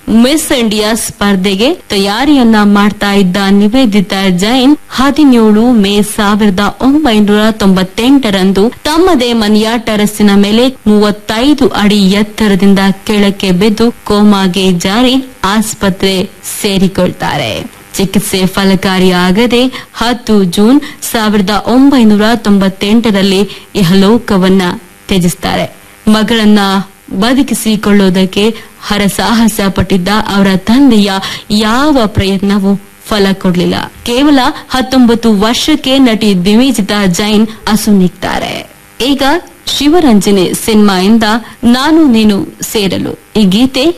miss India ಸ್ಪರ್ಧೆಗೆ ತಯಾರಿಯನ್ನ ಮಾಡ್ತಾ ಇದ್ದ ನಿವೇದಿತಾ ಜೈನ್ ಹದಿನೇಳು ಮೇ ಸಾವಿರದ ಒಂಬೈನೂರ ತೊಂಬತ್ತೆಂಟರಂದು ತಮ್ಮದೇ ಮನೆಯ ಟೆರಸಿನ ಮೇಲೆ ಮೂವತ್ತೈದು ಅಡಿ ಎತ್ತರದಿಂದ ಕೆಳಕ್ಕೆ ಬಿದ್ದು ಕೋಮಾಗೆ ಜಾರಿ ಆಸ್ಪತ್ರೆ ಸೇರಿಕೊಳ್ತಾರೆ ಚಿಕಿತ್ಸೆ ಫಲಕಾರಿಯಾಗದೆ ಹತ್ತು ಜೂನ್ ಸಾವಿರದ ಒಂಬೈನೂರ ತೊಂಬತ್ತೆಂಟರಲ್ಲಿ ಇಹಲೋಕವನ್ನ ತ್ಯಜಿಸ್ತಾರೆ ಮಗಳನ್ನ ಬದುಕಿಸಿಕೊಳ್ಳುವುದಕ್ಕೆ ಹರಸಾಹಸ ಪಟ್ಟಿದ್ದ ಅವರ ತಂದೆಯ ಯಾವ ಪ್ರಯತ್ನವೂ ಫಲ ಕೊಡಲಿಲ್ಲ ಕೇವಲ ಹತ್ತೊಂಬತ್ತು ವರ್ಷಕ್ಕೆ ನಟಿ ದಿವಿಜಿತಾ ಜೈನ್ ಅಸುನೀಗ್ತಾರೆ ಈಗ ಶಿವರಂಜನೆ ಸಿನಿಮಾಯಿಂದ ನಾನು ನೀನು ಸೇರಲು ಈ ಗೀತೆ